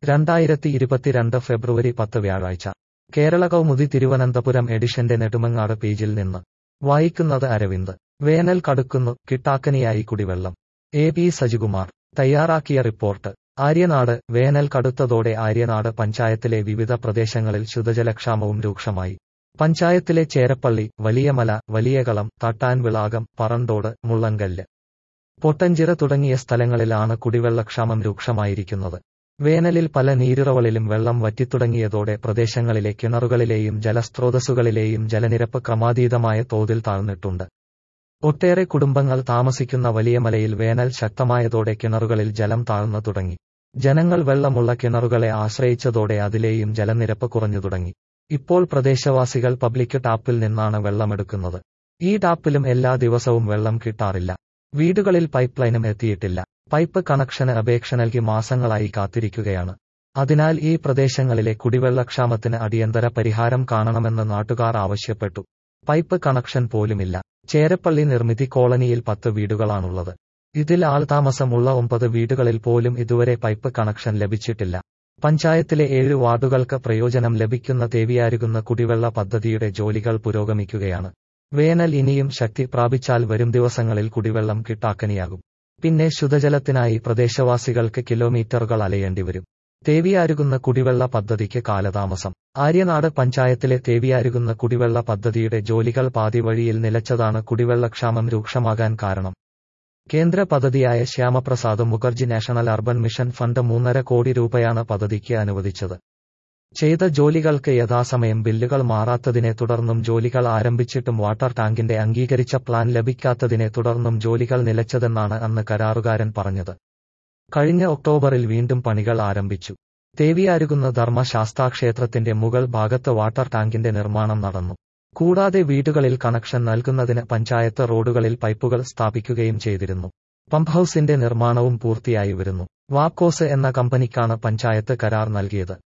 രണ്ടായിരത്തി ഇരുപത്തിരണ്ട് ഫെബ്രുവരി പത്ത് വ്യാഴാഴ്ച കേരള കൗമുദി തിരുവനന്തപുരം എഡിഷന്റെ നെടുമങ്ങാട് പേജിൽ നിന്ന് വായിക്കുന്നത് അരവിന്ദ് വേനൽ കടുക്കുന്നു കിട്ടാക്കനിയായി കുടിവെള്ളം എ പി സജികുമാർ തയ്യാറാക്കിയ റിപ്പോർട്ട് ആര്യനാട് വേനൽ കടുത്തതോടെ ആര്യനാട് പഞ്ചായത്തിലെ വിവിധ പ്രദേശങ്ങളിൽ ശുദ്ധജലക്ഷാമവും രൂക്ഷമായി പഞ്ചായത്തിലെ ചേരപ്പള്ളി വലിയമല വലിയകളം തട്ടാൻവിളാകം പറന്തോട് മുള്ളങ്കല്ല് പൊട്ടഞ്ചിറ തുടങ്ങിയ സ്ഥലങ്ങളിലാണ് കുടിവെള്ളക്ഷാമം രൂക്ഷമായിരിക്കുന്നത് വേനലിൽ പല നീരുറവളിലും വെള്ളം വറ്റിത്തുടങ്ങിയതോടെ പ്രദേശങ്ങളിലെ കിണറുകളിലെയും ജലസ്രോതസ്സുകളിലെയും ജലനിരപ്പ് ക്രമാതീതമായ തോതിൽ താഴ്ന്നിട്ടുണ്ട് ഒട്ടേറെ കുടുംബങ്ങൾ താമസിക്കുന്ന വലിയമലയിൽ വേനൽ ശക്തമായതോടെ കിണറുകളിൽ ജലം താഴ്ന്നു തുടങ്ങി ജനങ്ങൾ വെള്ളമുള്ള കിണറുകളെ ആശ്രയിച്ചതോടെ അതിലെയും ജലനിരപ്പ് കുറഞ്ഞു തുടങ്ങി ഇപ്പോൾ പ്രദേശവാസികൾ പബ്ലിക് ടാപ്പിൽ നിന്നാണ് വെള്ളമെടുക്കുന്നത് ഈ ടാപ്പിലും എല്ലാ ദിവസവും വെള്ളം കിട്ടാറില്ല വീടുകളിൽ പൈപ്പ് ലൈനും എത്തിയിട്ടില്ല പൈപ്പ് കണക്ഷന് അപേക്ഷ നൽകി മാസങ്ങളായി കാത്തിരിക്കുകയാണ് അതിനാൽ ഈ പ്രദേശങ്ങളിലെ കുടിവെള്ളക്ഷാമത്തിന് അടിയന്തര പരിഹാരം കാണണമെന്ന് നാട്ടുകാർ ആവശ്യപ്പെട്ടു പൈപ്പ് കണക്ഷൻ പോലുമില്ല ചേരപ്പള്ളി നിർമ്മിതി കോളനിയിൽ പത്ത് വീടുകളാണുള്ളത് ഇതിൽ ആൾതാമസമുള്ള ഒമ്പത് വീടുകളിൽ പോലും ഇതുവരെ പൈപ്പ് കണക്ഷൻ ലഭിച്ചിട്ടില്ല പഞ്ചായത്തിലെ ഏഴ് വാർഡുകൾക്ക് പ്രയോജനം ലഭിക്കുന്ന തേവിയാരുകുന്ന കുടിവെള്ള പദ്ധതിയുടെ ജോലികൾ പുരോഗമിക്കുകയാണ് വേനൽ ഇനിയും ശക്തി പ്രാപിച്ചാൽ വരും ദിവസങ്ങളിൽ കുടിവെള്ളം കിട്ടാക്കനിയാകും പിന്നെ ശുദ്ധജലത്തിനായി പ്രദേശവാസികൾക്ക് കിലോമീറ്ററുകൾ അലയേണ്ടിവരും തേവിയാരുകുന്ന കുടിവെള്ള പദ്ധതിക്ക് കാലതാമസം ആര്യനാട് പഞ്ചായത്തിലെ തേവിയാരുകുന്ന കുടിവെള്ള പദ്ധതിയുടെ ജോലികൾ പാതി വഴിയിൽ നിലച്ചതാണ് കുടിവെള്ളക്ഷാമം രൂക്ഷമാകാൻ കാരണം കേന്ദ്ര പദ്ധതിയായ Syamaprasad Mukherjee national urban mission fund മൂന്നര കോടി രൂപയാണ് പദ്ധതിക്ക് അനുവദിച്ചത് ചെയ്ത ജോലികൾക്ക് യഥാസമയം ബില്ലുകൾ മാറാത്തതിനെ തുടർന്നും ജോലികൾ ആരംഭിച്ചിട്ടും വാട്ടർ ടാങ്കിന്റെ അംഗീകരിച്ച പ്ലാൻ ലഭിക്കാത്തതിനെ തുടർന്നും ജോലികൾ നിലച്ചതെന്നാണ് അന്ന് കരാറുകാരൻ പറഞ്ഞത് കഴിഞ്ഞ ഒക്ടോബറിൽ വീണ്ടും പണികൾ ആരംഭിച്ചു തേവിയാരുകുന്ന ധർമ്മശാസ്താക്ഷേത്രത്തിന്റെ മുകൾ ഭാഗത്ത് വാട്ടർ ടാങ്കിന്റെ നിർമ്മാണം നടന്നു കൂടാതെ വീടുകളിൽ കണക്ഷൻ നൽകുന്നതിന് പഞ്ചായത്ത് റോഡുകളിൽ പൈപ്പുകൾ സ്ഥാപിക്കുകയും ചെയ്തിരുന്നു പമ്പ് ഹൌസിന്റെ നിർമ്മാണവും പൂർത്തിയായി വരുന്നു വാക്കോസ് എന്ന കമ്പനിക്കാണ് പഞ്ചായത്ത് കരാർ നൽകിയത്